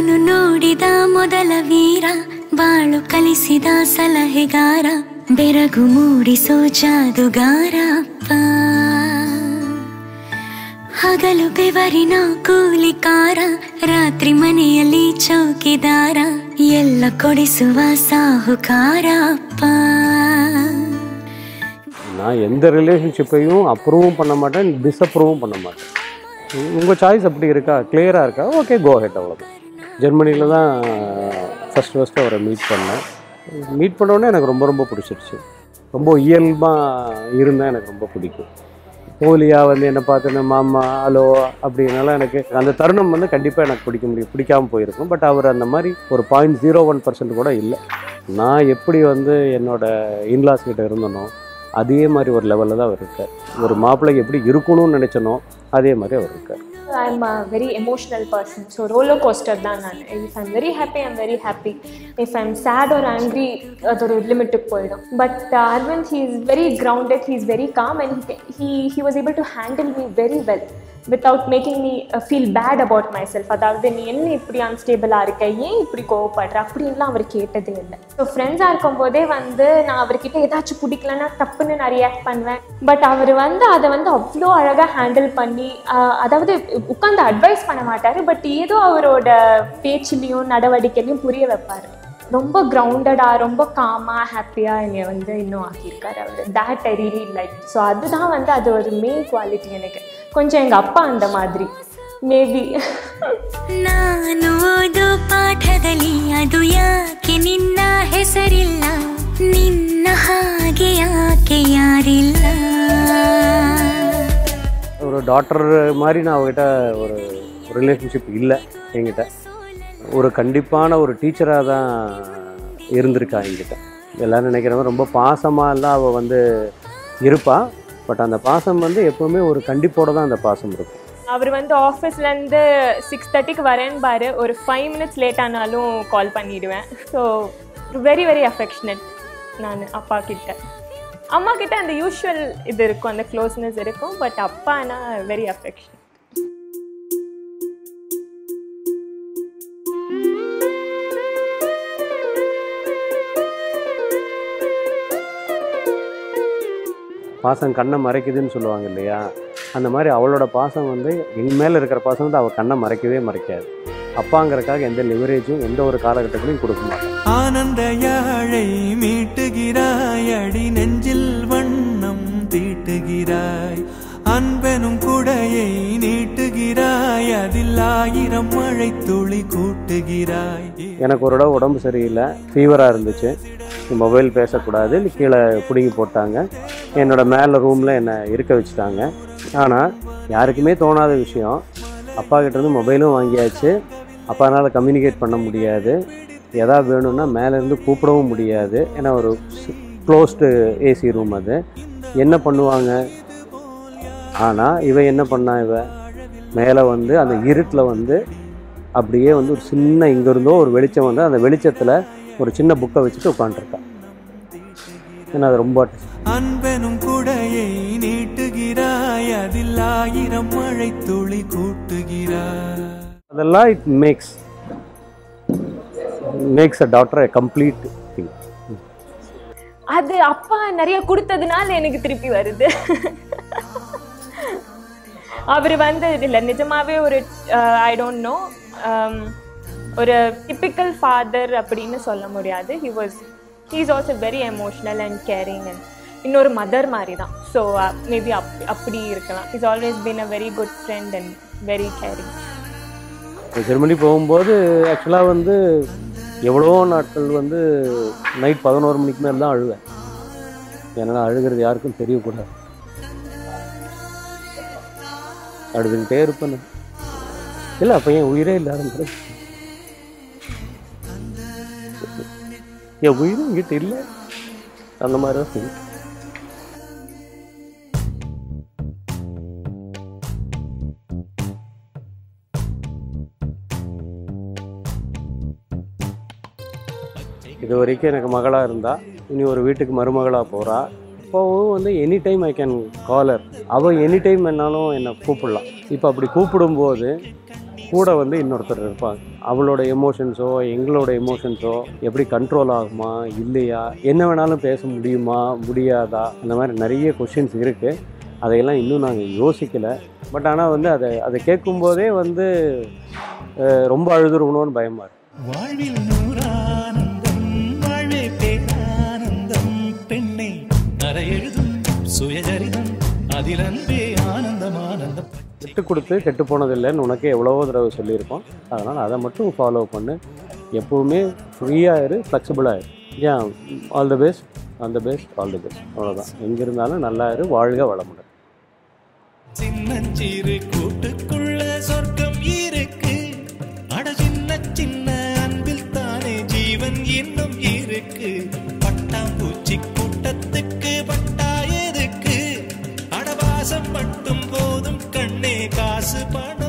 ನಾನು ನೋಡಿದ ಮೊದಲ ವೀರ ಬಾಳು ಕಲಿಸಿದ ಸಲಹೆಗಾರ ಬೆರಗು ಮೂಡಿಸೋ ಜಾದುಗಾರ ಅಪ್ಪ ಹಗಲು ಬೆವರಿನ ಕೂಲಿಕಾರ ರಾತ್ರಿ ಮನೆಯಲ್ಲಿ ಚೌಕಿದಾರ ಎಲ್ಲ ಕೊಡಿಸುವ ಸಾಹುಕಾರ ಅಪ್ಪ நான் எந்த ரிலேஷன்ஷிப்பையும் அப்ரூவும் பண்ண மாட்டேன் டிஸ்அப்ரூவும் பண்ண மாட்டேன் உங்கள் சாய்ஸ் அப்படி இருக்கா கிளியராக இருக்கா ஓகே கோ ஹெட் அவ்வளோதான் ஜெர்மனியில் தான் ஃபஸ்ட் ஃபஸ்ட்டு அவரை மீட் பண்ணேன் மீட் பண்ணோடனே எனக்கு ரொம்ப ரொம்ப பிடிச்சிருச்சு ரொம்ப இயல்பாக இருந்தால் எனக்கு ரொம்ப பிடிக்கும் போலியா வந்து என்னை பார்த்துன்னு மாமா ஹலோ அப்படின்னால எனக்கு அந்த தருணம் வந்து கண்டிப்பாக எனக்கு பிடிக்க முடியும் பிடிக்காம போயிருக்கும் பட் அவர் அந்த மாதிரி ஒரு பாயிண்ட் ஜீரோ ஒன் பர்சன்ட் கூட இல்லை நான் எப்படி வந்து என்னோட இன்லாஸ் கிட்ட இருந்தனோ அதே மாதிரி ஒரு லெவலில் தான் அவர் இருக்கார் ஒரு மாப்பிள்ளைக்கு எப்படி இருக்கணும்னு நினச்சனோ அதே மாதிரி அவர் இருக்கார் I'm a very emotional person so roller coaster தான் நான் if I'm very happy I'm very happy if I'm sad ஒரு ஆங்க்ரி அது ஒரு லிமிட்டுக்கு போயிடும் but Aravind he is very grounded he is very calm and he he was able to handle me very well without making me feel bad about myself அதாவது நீ என்ன இப்படி அன்ஸ்டேபிளாக இருக்க ஏன் இப்படி கோவப்படுற அப்படின்லாம் அவர் கேட்டதே இல்லை ஸோ ஃப்ரெண்ட்ஸாக இருக்கும்போதே வந்து நான் அவர்கிட்ட ஏதாச்சும் பிடிக்கலன்னா தப்புன்னு நான் ரியாக்ட் பண்ணுவேன் பட் அவர் வந்து அதை வந்து அவ்வளோ அழகாக ஹேண்டில் பண்ணி ஆஹ், அதாவது உட்காந்து அட்வைஸ் பண்ண மாட்டார் பட் ஏதோ அவரோட பேச்சுலேயும் நடவடிக்கையிலையும் புரிய வைப்பார் ரொம்ப கிரவுண்டடாக ரொம்ப காமாக ஹாப்பியாக என்னை வந்து இன்னும் ஆக்கியிருக்காரு அவர் that I really like so அதுதான் வந்து அது ஒரு மெயின் குவாலிட்டி எனக்கு கொஞ்சம் எங்கள் அப்பா அந்த மாதிரி மேபி ನಾನು ಓದೋ ಪಾಠದಲ್ಲಿ ಅದು ಯಾಕೆ ನಿನ್ನ ಹೆಸರಿಲ್ಲ ನಿನ್ನ ಹಾಗೆ ಯಾಕೆ ಯಾರಿಲ್ಲ ஒரு டாக்டர் மாதிரி நான் அவகிட்ட ஒரு ரிலேஷன்ஷிப் இல்லை என்கிட்ட ஒரு கண்டிப்பான ஒரு டீச்சராக தான் இருந்திருக்கா என்கிட்ட எல்லாரும் நினைக்கிறவங்க ரொம்ப பாசமாக எல்லாம் அவள் வந்து இருப்பா பட் அந்த பாசம் வந்து எப்போவுமே ஒரு கண்டிப்போட தான் அந்த பாசம் இருக்கும் அவர் வந்து ஆஃபீஸ்லேருந்து சிக்ஸ் தேர்ட்டிக்கு வரேன்னு பாரு ஒரு ஃபைவ் மினிட்ஸ் லேட் ஆனாலும் கால் பண்ணிடுவேன் ஸோ வெரி வெரி அஃபெக்ஷனட் நான் அப்பா கிட்ட அம்மா கிட்ட அந்த யூஷுவல் இது இருக்கும் அந்த க்ளோஸ்னஸ் இருக்கும் பட் அப்பானா வெரி அஃபெக்ஷன் பாசம் கண்ணை மறைக்குதுன்னு சொல்லுவாங்க இல்லையா அந்த மாதிரி அவளோட பாசம் வந்து என் மேலே இருக்கிற பாசம் வந்து அவள் கண்ணை மறைக்கவே மறைக்காது அப்பாங்கிறக்காக எந்த லிவரேஜும் எந்த ஒரு காலகட்டத்திலையும் கொடுக்க மாட்டான் ஆனந்த யாழை மீட்டுகிறாய் அடி நெஞ்சில் வண்ணம் தீட்டுகிறாய் அன்பெனும் குடையை நீட்டுகிறாய் அதில் ஆயிரம் மழை துளி கூட்டுகிறாய் எனக்கு ஒரு தடவை உடம்பு சரியில்லை ஃபீவராக இருந்துச்சு மொபைல் பேசக்கூடாது கீழே பிடுங்கி போட்டாங்க என்னோட மேலே ரூமில் என்னை இருக்க வச்சுட்டாங்க ஆனால் யாருக்குமே தோணாத விஷயம் அப்பா கிட்டேருந்து மொபைலும் வாங்கியாச்சு அப்பானால் கம்யூனிகேட் பண்ண முடியாது எதா வேணும்னா மேலேருந்து கூப்பிடவும் முடியாது ஏன்னா ஒரு க்ளோஸ்டு ஏசி ரூம் அது என்ன பண்ணுவாங்க ஆனால் இவ என்ன பண்ணா இவ மேலே வந்து அந்த இருட்டில் வந்து அப்படியே வந்து ஒரு சின்ன இங்கே இருந்தோ ஒரு வெளிச்சம் வந்து அந்த வெளிச்சத்தில் ஒரு சின்ன புக்கை வச்சுட்டு உட்காந்துருக்கா ஏன்னா அது ரொம்ப அன்பெனும் குடையை நீட்டுகிறாய் அதில் ஆயிரம் மழை துளி கூட்டுகிறாய் அதெல்லாம் it makes makes a doctor a complete thing அது அப்பா நிறைய கொடுத்ததுனால எனக்கு திருப்பி வருது அவர் வந்து இல்லை நிஜமாவே ஒரு ஐ டோன்ட் நோ ஒரு டிப்பிக்கல் ஃபாதர் அப்படின்னு சொல்ல முடியாது he was he is also very emotional and caring and இன்னொரு மதர் மாதிரி தான் ஸோ மேபி அப் அப்படி இருக்கலாம் is always been a very good friend and very caring Germany போகும்போது ஆக்சுவலாக வந்து எவ்வளோ நாட்கள் வந்து நைட் பதினோரு மணிக்கு மேலே தான் அழுவேன் ஏன்னா அழுகிறது யாருக்கும் தெரியக்கூடாது அழுதுகிட்டே இருப்பேன் நான். இல்லை அப்போ என் உயிரே இல்லாத மாதிரி என் உயிரும் என்கிட்ட இல்லை அந்த மாதிரி தான் feel. இது வரைக்கும் எனக்கு மகளாக இருந்தா இனி ஒரு வீட்டுக்கு மருமகளாக போகிறா இப்போவும் வந்து any time I can call her அவள் எனி டைம் என்னாலும் என்னை கூப்பிடலாம் இப்போ அப்படி கூப்பிடும்போது கூட வந்து இன்னொருத்தர் இருப்பாங்க அவளோட எமோஷன்ஸோ எங்களோட எமோஷன்ஸோ எப்படி கண்ட்ரோல் ஆகுமா இல்லையா என்ன வேணாலும் பேச முடியுமா முடியாதா அந்த மாதிரி நிறைய கொஷின்ஸ் இருக்குது அதையெல்லாம் இன்னும் நாங்கள் யோசிக்கலை பட் ஆனால் வந்து அதை அதை கேட்கும்போதே வந்து அஹ், ரொம்ப அழுதுருவணும்னு பயமாக இருக்கு வாழ்வில் நூறானந்தம் வாழ்வே பேரானந்தம் பெண்ணை அறை எழுதும் சுயசரிதம் அதில் அன்பே ஆனந்தம் ஆனந்தம் விட்டு கொடுத்து கெட்டு போனதில்லைன்னு உனக்கு எவ்வளவோ தடவை சொல்லியிருக்கோம் அதனால் அதை மட்டும் ஃபாலோ பண்ணு எப்போவுமே ஃப்ரீயாக இரு ஃப்ளெக்சிபிளாக இரு ஏன் all the best all the best all the best அவ்வளோதான் எங்கே இருந்தாலும் நல்லா இரு வாழ்க வளமுடன் சின்னஞ்சிறு கூட்டுக்குள்ள சொர்க்கம் இருக்கு அட சின்ன சின்ன அன்பில் தானே ஜீவன் இன்னும் இருக்கு பட்டாம்பூச்சி கூட்டத்துக்கு பட்டா எதுக்கு அடவாசம் மட்டும் போதும் கண்ணே காசு பணம்